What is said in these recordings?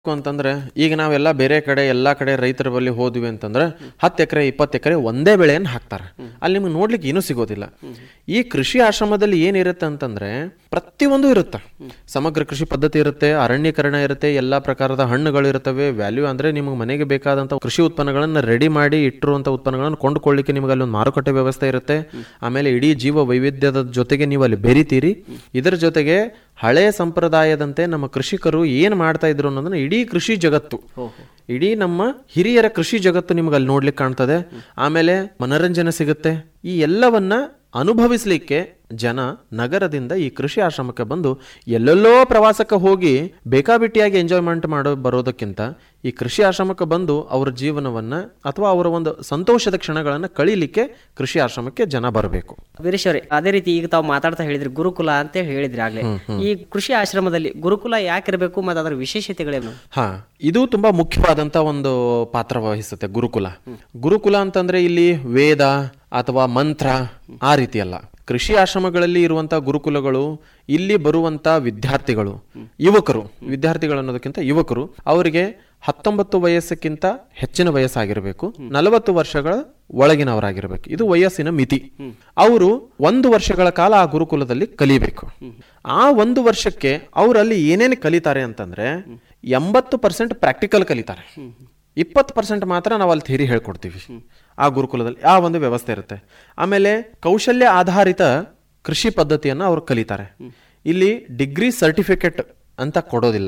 ಅಂತಂದ್ರೆ ಈಗ ನಾವೆಲ್ಲ ಬೇರೆ ಕಡೆ ಎಲ್ಲಾ ಕಡೆ ರೈತರ ಬಳಿ ಹೋದ್ವಿ ಅಂತಂದ್ರೆ ಹತ್ತು ಎಕರೆ ಇಪ್ಪತ್ತು ಎಕರೆ ಒಂದೇ ಬೆಳೆಯನ್ನು ಹಾಕ್ತಾರೆ ಅಲ್ಲಿ ನಿಮ್ಗೆ ನೋಡ್ಲಿಕ್ಕೆ ಏನೂ ಸಿಗೋದಿಲ್ಲ ಈ ಕೃಷಿ ಆಶ್ರಮದಲ್ಲಿ ಏನಿರುತ್ತೆ ಅಂತಂದ್ರೆ ಪ್ರತಿಯೊಂದು ಇರುತ್ತೆ ಸಮಗ್ರ ಕೃಷಿ ಪದ್ಧತಿ ಇರುತ್ತೆ ಅರಣ್ಯೀಕರಣ ಇರುತ್ತೆ ಎಲ್ಲಾ ಪ್ರಕಾರದ ಹಣ್ಣುಗಳು ಇರ್ತವೆ ವ್ಯಾಲ್ಯೂ ಅಂದ್ರೆ ನಿಮ್ಗೆ ಮನೆಗೆ ಬೇಕಾದಂತ ಕೃಷಿ ಉತ್ಪನ್ನಗಳನ್ನ ರೆಡಿ ಮಾಡಿ ಇಟ್ಟಿರುವಂತ ಉತ್ಪನ್ನಗಳನ್ನು ಕೊಂಡುಕೊಳ್ಳಿಕ್ಕೆ ನಿಮಗೆ ಅಲ್ಲಿ ಒಂದು ಮಾರುಕಟ್ಟೆ ವ್ಯವಸ್ಥೆ ಇರುತ್ತೆ ಆಮೇಲೆ ಇಡೀ ಜೀವ ವೈವಿಧ್ಯದ ಜೊತೆಗೆ ನೀವು ಅಲ್ಲಿ ಬೆರಿತೀರಿ ಇದರ ಜೊತೆಗೆ ಹಳೆಯ ಸಂಪ್ರದಾಯದಂತೆ ನಮ್ಮ ಕೃಷಿಕರು ಏನ್ ಮಾಡ್ತಾ ಇದ್ರು ಅನ್ನೋದನ್ನ ಇಡೀ ಕೃಷಿ ಜಗತ್ತು ಇಡೀ ನಮ್ಮ ಹಿರಿಯರ ಕೃಷಿ ಜಗತ್ತು ನಿಮ್ಗೆ ಅಲ್ಲಿ ನೋಡ್ಲಿಕ್ಕೆ ಕಾಣ್ತದೆ ಆಮೇಲೆ ಮನರಂಜನೆ ಸಿಗುತ್ತೆ ಈ ಎಲ್ಲವನ್ನ ಅನುಭವಿಸ್ಲಿಕ್ಕೆ ಜನ ನಗರದಿಂದ ಈ ಕೃಷಿ ಆಶ್ರಮಕ್ಕೆ ಬಂದು ಎಲ್ಲೆಲ್ಲೋ ಪ್ರವಾಸಕ್ಕೆ ಹೋಗಿ ಬೇಕಾಬಿಟ್ಟಿಯಾಗಿ ಎಂಜಾಯ್ಮೆಂಟ್ ಮಾಡೋ ಬರೋದಕ್ಕಿಂತ ಈ ಕೃಷಿ ಆಶ್ರಮಕ್ಕೆ ಬಂದು ಅವರ ಜೀವನವನ್ನ ಅಥವಾ ಅವರ ಒಂದು ಸಂತೋಷದ ಕ್ಷಣಗಳನ್ನ ಕಳೀಲಿಕ್ಕೆ ಕೃಷಿ ಆಶ್ರಮಕ್ಕೆ ಜನ ಬರಬೇಕು ವೀರೇಶ್ ಅವರೇ ಅದೇ ರೀತಿ ಈಗ ತಾವು ಮಾತಾಡ್ತಾ ಹೇಳಿದ್ರಿ ಗುರುಕುಲ ಅಂತ ಹೇಳಿದ್ರಿ ಆಗ್ಲೇ ಈ ಕೃಷಿ ಆಶ್ರಮದಲ್ಲಿ ಗುರುಕುಲ ಯಾಕಿರಬೇಕು ಮತ್ತು ಅದರ ವಿಶೇಷತೆಗಳೇನು ಹಾ ಇದು ತುಂಬಾ ಮುಖ್ಯವಾದಂತ ಒಂದು ಪಾತ್ರ ವಹಿಸುತ್ತೆ ಗುರುಕುಲ ಗುರುಕುಲ ಅಂತಂದ್ರೆ ಇಲ್ಲಿ ವೇದ ಅಥವಾ ಮಂತ್ರ ಆ ರೀತಿ ಅಲ್ಲ ಕೃಷಿ ಆಶ್ರಮಗಳಲ್ಲಿ ಇರುವಂತಹ ಗುರುಕುಲಗಳು ಇಲ್ಲಿ ಬರುವಂತ ವಿದ್ಯಾರ್ಥಿಗಳು ಯುವಕರು ವಿದ್ಯಾರ್ಥಿಗಳು ಅನ್ನೋದಕ್ಕಿಂತ ಯುವಕರು ಅವರಿಗೆ ಹತ್ತೊಂಬತ್ತು ವಯಸ್ಸಕ್ಕಿಂತ ಹೆಚ್ಚಿನ ವಯಸ್ಸಾಗಿರಬೇಕು ನಲವತ್ತು ವರ್ಷಗಳ ಒಳಗಿನವರಾಗಿರ್ಬೇಕು ಇದು ವಯಸ್ಸಿನ ಮಿತಿ ಅವರು ಒಂದು ವರ್ಷಗಳ ಕಾಲ ಆ ಗುರುಕುಲದಲ್ಲಿ ಕಲಿಬೇಕು ಆ ಒಂದು ವರ್ಷಕ್ಕೆ ಅವರಲ್ಲಿ ಏನೇನು ಕಲಿತಾರೆ ಅಂತಂದ್ರೆ ಎಂಬತ್ತು ಪರ್ಸೆಂಟ್ ಪ್ರಾಕ್ಟಿಕಲ್ ಕಲಿತಾರೆ ಇಪ್ಪತ್ತು ಪರ್ಸೆಂಟ್ ಮಾತ್ರ ನಾವು ಅಲ್ಲಿ ಥಿಯರಿ ಹೇಳ್ಕೊಡ್ತೀವಿ ಆ ಗುರುಕುಲದಲ್ಲಿ ಆ ಒಂದು ವ್ಯವಸ್ಥೆ ಇರುತ್ತೆ ಆಮೇಲೆ ಕೌಶಲ್ಯ ಆಧಾರಿತ ಕೃಷಿ ಪದ್ಧತಿಯನ್ನು ಅವರು ಕಲಿತಾರೆ ಇಲ್ಲಿ ಡಿಗ್ರಿ ಸರ್ಟಿಫಿಕೇಟ್ ಅಂತ ಕೊಡೋದಿಲ್ಲ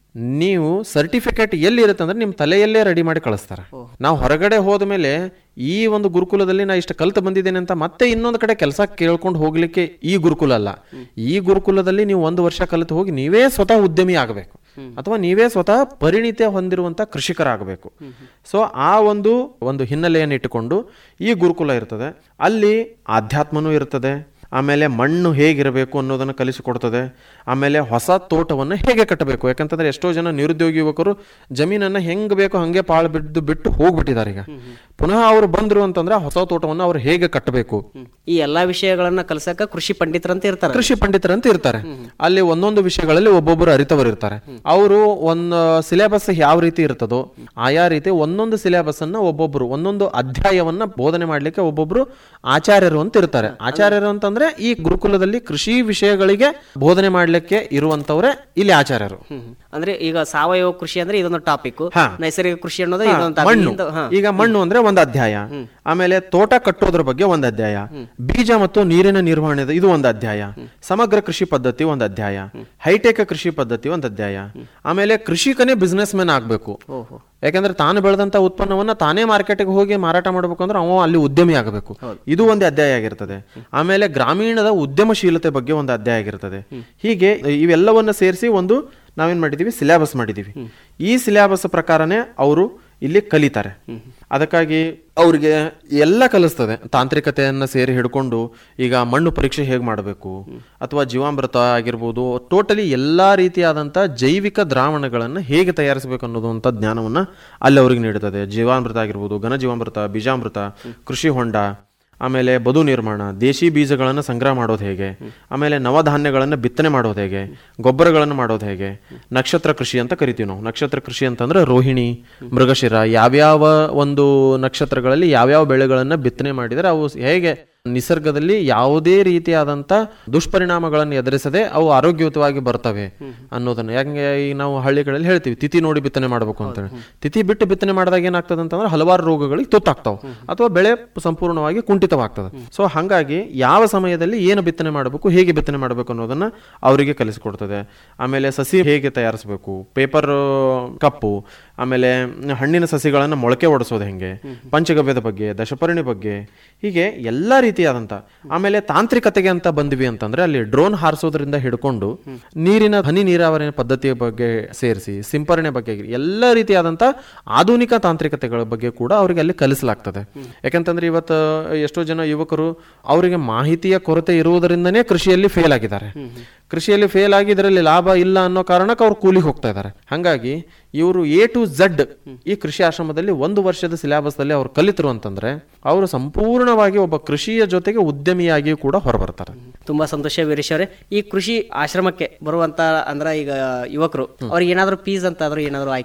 ನೀವು ಸರ್ಟಿಫಿಕೇಟ್ ಎಲ್ಲಿ ಇರುತ್ತೆ ಅಂದ್ರೆ ನಿಮ್ಮ ತಲೆಯಲ್ಲೇ ರೆಡಿ ಮಾಡಿ ಕಳಿಸ್ತಾರೆ ನಾವು ಹೊರಗಡೆ ಹೋದ ಮೇಲೆ ಈ ಒಂದು ಗುರುಕುಲದಲ್ಲಿ ನಾ ಇಷ್ಟು ಕಲ್ತು ಬಂದಿದ್ದೇನೆ ಅಂತ ಮತ್ತೆ ಇನ್ನೊಂದು ಕಡೆ ಕೆಲಸ ಕೇಳ್ಕೊಂಡು ಹೋಗ್ಲಿಕ್ಕೆ ಈ ಗುರುಕುಲ ಅಲ್ಲ ಈ ಗುರುಕುಲದಲ್ಲಿ ನೀವು ಒಂದು ವರ್ಷ ಕಲಿತು ಹೋಗಿ ನೀವೇ ಸ್ವತಃ ಉದ್ಯಮಿ ಆಗಬೇಕು ಅಥವಾ ನೀವೇ ಸ್ವತಃ ಪರಿಣಿತಿ ಹೊಂದಿರುವಂತ ಕೃಷಿಕರಾಗಬೇಕು ಸೊ ಆ ಒಂದು ಒಂದು ಹಿನ್ನೆಲೆಯನ್ನು ಇಟ್ಟುಕೊಂಡು ಈ ಗುರುಕುಲ ಇರ್ತದೆ ಅಲ್ಲಿ ಆಧ್ಯಾತ್ಮನೂ ಇರ್ತದೆ ಆಮೇಲೆ ಮಣ್ಣು ಹೇಗಿರಬೇಕು ಅನ್ನೋದನ್ನು ಕಲಿಸಿಕೊಡ್ತದೆ ಆಮೇಲೆ ಹೊಸ ತೋಟವನ್ನು ಹೇಗೆ ಕಟ್ಟಬೇಕು ಯಾಕಂತಂದ್ರೆ ಎಷ್ಟೋ ಜನ ನಿರುದ್ಯೋಗಿ ಯುವಕರು ಜಮೀನನ್ನು ಹೆಂಗ್ ಬೇಕು ಹಂಗೆ ಪಾಳು ಬಿದ್ದು ಬಿಟ್ಟು ಹೋಗ್ಬಿಟ್ಟಿದ್ದಾರೆ ಈಗ ಪುನಃ ಅವರು ಬಂದ್ರು ಅಂತಂದ್ರೆ ಆ ಹೊಸ ತೋಟವನ್ನು ಅವ್ರು ಹೇಗೆ ಕಟ್ಟಬೇಕು ಈ ಎಲ್ಲಾ ವಿಷಯಗಳನ್ನ ಕಲ್ಸಕ ಕೃಷಿ ಪಂಡಿತರಂತ ಇರ್ತಾರೆ ಕೃಷಿ ಪಂಡಿತರಂತ ಇರ್ತಾರೆ ಅಲ್ಲಿ ಒಂದೊಂದು ವಿಷಯಗಳಲ್ಲಿ ಒಬ್ಬೊಬ್ಬರು ಅರಿತವರು ಇರ್ತಾರೆ ಅವರು ಒಂದು ಸಿಲೆಬಸ್ ಯಾವ ರೀತಿ ಇರ್ತದೋ ಆಯಾ ರೀತಿ ಒಂದೊಂದು ಸಿಲೆಬಸ್ ಅನ್ನ ಒಬ್ಬೊಬ್ರು ಒಂದೊಂದು ಅಧ್ಯಾಯವನ್ನ ಬೋಧನೆ ಮಾಡ್ಲಿಕ್ಕೆ ಒಬ್ಬೊಬ್ರು ಆಚಾರ್ಯರು ಅಂತ ಇರ್ತಾರೆ ಆಚಾರ್ಯರು ಅಂತಂದ್ರೆ ಈ ಗುರುಕುಲದಲ್ಲಿ ಕೃಷಿ ವಿಷಯಗಳಿಗೆ ಬೋಧನೆ ಮಾಡ್ಲಿಕ್ಕೆ ಇರುವಂತವ್ರೆ ಇಲ್ಲಿ ಆಚಾರ್ಯರು ಅಂದ್ರೆ ಈಗ ಸಾವಯವ ಕೃಷಿ ಅಂದ್ರೆ ಇದೊಂದು ಟಾಪಿಕ್ ಹಾ. ನೈಸರ್ಗಿಕ ಕೃಷಿ ಅನ್ನೋದು ಇದೊಂದು topic. ಮಣ್ಣು ಇಂದು- ಹಾ. ಈಗ ಮಣ್ಣು ಅಂದ್ರೆ ಒಂದು ಅಧ್ಯಾಯ ಆಮೇಲೆ ತೋಟ ಕಟ್ಟೋದ್ರ ಬಗ್ಗೆ ಒಂದು ಅಧ್ಯಾಯ ಬೀಜ ಮತ್ತು ನೀರಿನ ನಿರ್ವಹಣೆ ಇದು ಒಂದು ಅಧ್ಯಾಯ ಸಮಗ್ರ ಕೃಷಿ ಪದ್ಧತಿ ಒಂದು ಅಧ್ಯಾಯ ಹೈಟೆಕ್ ಕೃಷಿ ಪದ್ಧತಿ ಒಂದು ಅಧ್ಯಾಯ ಆಮೇಲೆ ಕೃಷಿಕನೇ ಬಿಸ್ನೆಸ್ ಮ್ಯಾನ್ ಆಗ್ಬೇಕು ಓಹೋ ಯಾಕಂದ್ರೆ ತಾನು ಬೆಳೆದಂತ ಉತ್ಪನ್ನವನ್ನ ತಾನೇ ಮಾರ್ಕೆಟ್ಗೆ ಹೋಗಿ ಮಾರಾಟ ಮಾಡಬೇಕು ಅಂದ್ರೆ ಅವ ಅಲ್ಲಿ ಉದ್ಯಮಿ ಆಗಬೇಕು ಇದು ಒಂದು ಅಧ್ಯಾಯ ಆಗಿರ್ತದೆ ಆಮೇಲೆ ಗ್ರಾಮೀಣದ ಉದ್ಯಮಶೀಲತೆ ಬಗ್ಗೆ ಒಂದು ಅಧ್ಯಾಯ ಆಗಿರ್ತದೆ ಹೀಗೆ ಇವೆಲ್ಲವನ್ನ ಸೇರಿಸಿ ಒಂದು ನಾವೇನ್ ಮಾಡಿದೀವಿ ಸಿಲೆಬಸ್ ಮಾಡಿದೀವಿ ಈ ಸಿಲೆಬಸ್ ಪ್ರಕಾರನೇ ಅವರು ಇಲ್ಲಿ ಕಲಿತಾರೆ ಅದಕ್ಕಾಗಿ ಅವ್ರಿಗೆ ಎಲ್ಲ ಕಲಿಸ್ತದೆ ತಾಂತ್ರಿಕತೆಯನ್ನ ಸೇರಿ ಹಿಡ್ಕೊಂಡು ಈಗ ಮಣ್ಣು ಪರೀಕ್ಷೆ ಹೇಗೆ ಮಾಡಬೇಕು ಅಥವಾ ಜೀವಾಮೃತ ಆಗಿರ್ಬೋದು ಟೋಟಲಿ ಎಲ್ಲಾ ರೀತಿಯಾದಂಥ ಜೈವಿಕ ದ್ರಾವಣಗಳನ್ನು ಹೇಗೆ ತಯಾರಿಸಬೇಕು ಅನ್ನೋದು ಅಂತ ಜ್ಞಾನವನ್ನ ಅಲ್ಲಿ ಅವ್ರಿಗೆ ನೀಡುತ್ತದೆ ಜೀವಾಮೃತ ಆಗಿರ್ಬೋದು ಘನ ಜೀವಾಮೃತ ಬೀಜಾಮೃತ ಕೃಷಿ ಹೊಂಡ ಆಮೇಲೆ ಬದು ನಿರ್ಮಾಣ ದೇಶಿ ಬೀಜಗಳನ್ನು ಸಂಗ್ರಹ ಮಾಡೋದು ಹೇಗೆ ಆಮೇಲೆ ನವಧಾನ್ಯಗಳನ್ನು ಬಿತ್ತನೆ ಮಾಡೋದು ಹೇಗೆ ಗೊಬ್ಬರಗಳನ್ನು ಮಾಡೋದು ಹೇಗೆ ನಕ್ಷತ್ರ ಕೃಷಿ ಅಂತ ಕರಿತೀವಿ ನಾವು ನಕ್ಷತ್ರ ಕೃಷಿ ಅಂತಂದ್ರೆ ರೋಹಿಣಿ ಮೃಗಶಿರ ಯಾವ್ಯಾವ ಒಂದು ನಕ್ಷತ್ರಗಳಲ್ಲಿ ಯಾವ್ಯಾವ ಬೆಳೆಗಳನ್ನು ಬಿತ್ತನೆ ಮಾಡಿದರೆ ಅವು ಹೇಗೆ ನಿಸರ್ಗದಲ್ಲಿ ಯಾವುದೇ ರೀತಿಯಾದಂಥ ದುಷ್ಪರಿಣಾಮಗಳನ್ನು ಎದುರಿಸದೆ ಅವು ಆರೋಗ್ಯಯುತವಾಗಿ ಬರ್ತವೆ ಅನ್ನೋದನ್ನ ಯಾಕಂದ್ರೆ ಈಗ ನಾವು ಹಳ್ಳಿಗಳಲ್ಲಿ ಹೇಳ್ತೀವಿ ತಿಥಿ ನೋಡಿ ಬಿತ್ತನೆ ಮಾಡಬೇಕು ಅಂತೇಳಿ ತಿಥಿ ಬಿಟ್ಟು ಬಿತ್ತನೆ ಮಾಡಿದಾಗ ಏನಾಗ್ತದೆ ಅಂತಂದ್ರೆ ಹಲವಾರು ರೋಗಗಳಿಗೆ ತುತ್ತಾಗ್ತಾವೆ ಅಥವಾ ಬೆಳೆ ಸಂಪೂರ್ಣವಾಗಿ ಕುಂಠಿತವಾಗ್ತದೆ ಸೊ ಹಾಗಾಗಿ ಯಾವ ಸಮಯದಲ್ಲಿ ಏನು ಬಿತ್ತನೆ ಮಾಡಬೇಕು ಹೇಗೆ ಬಿತ್ತನೆ ಮಾಡಬೇಕು ಅನ್ನೋದನ್ನ ಅವರಿಗೆ ಕಲಿಸಿಕೊಡ್ತದೆ ಆಮೇಲೆ ಸಸಿ ಹೇಗೆ ತಯಾರಿಸಬೇಕು ಪೇಪರ್ ಕಪ್ಪು ಆಮೇಲೆ ಹಣ್ಣಿನ ಸಸಿಗಳನ್ನು ಮೊಳಕೆ ಒಡಿಸೋದು ಹೆಂಗೆ ಪಂಚಗವ್ಯದ ಬಗ್ಗೆ ದಶಪರ್ಣಿ ಬಗ್ಗೆ ಹೀಗೆ ಎಲ್ಲ ರೀತಿಯಾದಂತ ಆಮೇಲೆ ತಾಂತ್ರಿಕತೆಗೆ ಅಂತ ಬಂದ್ವಿ ಅಂತಂದ್ರೆ ಅಲ್ಲಿ ಡ್ರೋನ್ ಹಾರಿಸೋದ್ರಿಂದ ಹಿಡ್ಕೊಂಡು ನೀರಿನ ಹನಿ ನೀರಾವರಿ ಪದ್ಧತಿಯ ಬಗ್ಗೆ ಸೇರಿಸಿ ಸಿಂಪರಣೆ ಬಗ್ಗೆ ಎಲ್ಲ ರೀತಿಯಾದಂತ ಆಧುನಿಕ ತಾಂತ್ರಿಕತೆಗಳ ಬಗ್ಗೆ ಕೂಡ ಅವರಿಗೆ ಅಲ್ಲಿ ಕಲಿಸಲಾಗ್ತದೆ ಯಾಕಂತಂದ್ರೆ ಇವತ್ತು ಎಷ್ಟೋ ಜನ ಯುವಕರು ಅವರಿಗೆ ಮಾಹಿತಿಯ ಕೊರತೆ ಇರುವುದರಿಂದನೇ ಕೃಷಿಯಲ್ಲಿ ಫೇಲ್ ಆಗಿದ್ದಾರೆ ಕೃಷಿಯಲ್ಲಿ ಫೇಲ್ ಆಗಿ ಇದರಲ್ಲಿ ಲಾಭ ಇಲ್ಲ ಅನ್ನೋ ಕಾರಣಕ್ಕೆ ಅವ್ರು ಕೂಲಿಗೆ ಹೋಗ್ತಾ ಇದ್ದಾರೆ ಹಾಗಾಗಿ ಇವರು ಎ ಟು ಝಡ್ ಈ ಕೃಷಿ ಆಶ್ರಮದಲ್ಲಿ ಒಂದು ವರ್ಷದ ಸಿಲೆಬಸ್ ದಲ್ಲಿ ಅವ್ರು ಕಲಿತರು ಅಂತಂದ್ರೆ ಅವರು ಸಂಪೂರ್ಣವಾಗಿ ಒಬ್ಬ ಕೃಷಿಯ ಜೊತೆಗೆ ಉದ್ಯಮಿಯಾಗಿಯೂ ಕೂಡ ಹೊರಬರ್ತಾರೆ ತುಂಬಾ ಸಂತೋಷ ವೀರೇಶ್ ಅವರೇ ಈ ಕೃಷಿ ಆಶ್ರಮಕ್ಕೆ ಬರುವಂತ ಅಂದ್ರ ಈಗ ಯುವಕರು ಅವ್ರಿಗೆ ಏನಾದ್ರು ಫೀಸ್ ಅಂತ ಆದ್ರೂ ಏನಾದ್ರು ಆಯ್ಕೆ